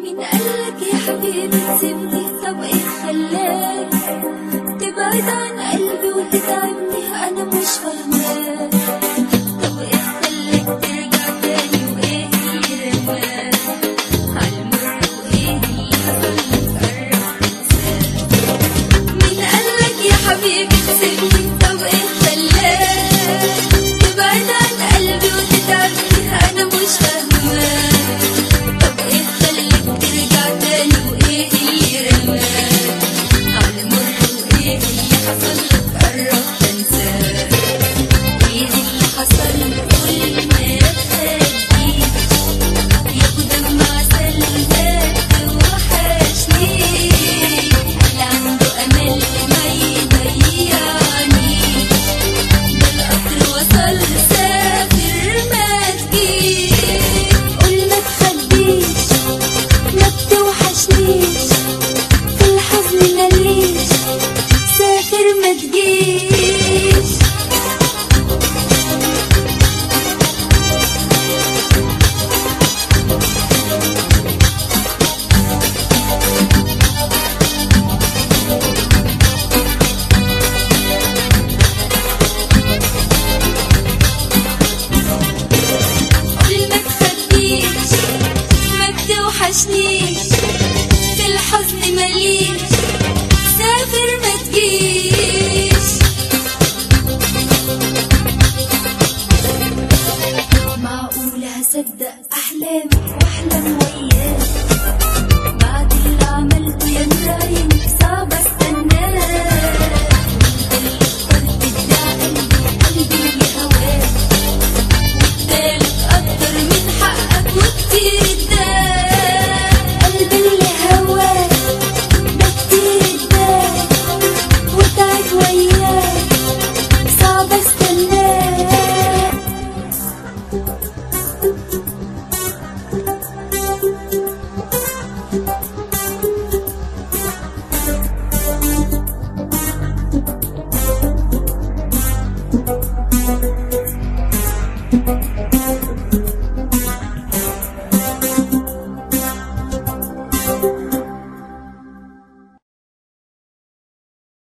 مين قالك يا حبيبي تسيبني طب ايه خلاك تبعد عن قلبي وتتعبني انا مش فاهماك طب ايه خلاك ترجع تاني وايه اللي رماك عالمر وايه اللي خلاك قرب تنساك مين قالك يا حبيبي تسيبني طب ايه خلاك تبعد عن قلبي وتتعبني انا مش فاهماك طب ايه خلاك ترجع تاني وايه اللي رماك على مر وايه اللي حصل لك قرب تنساك ايه اللي حصل كل ما تخبيش ياخد دمع سلبك توحشني اللي عنده امل ما يضيعني ده القطر وصل سافر ما تجيش قول ما تخبيش ما بتوحشنيش في الحزن ماليش سافر ما تجيش قول ما تخبيش ما بتوحشنيش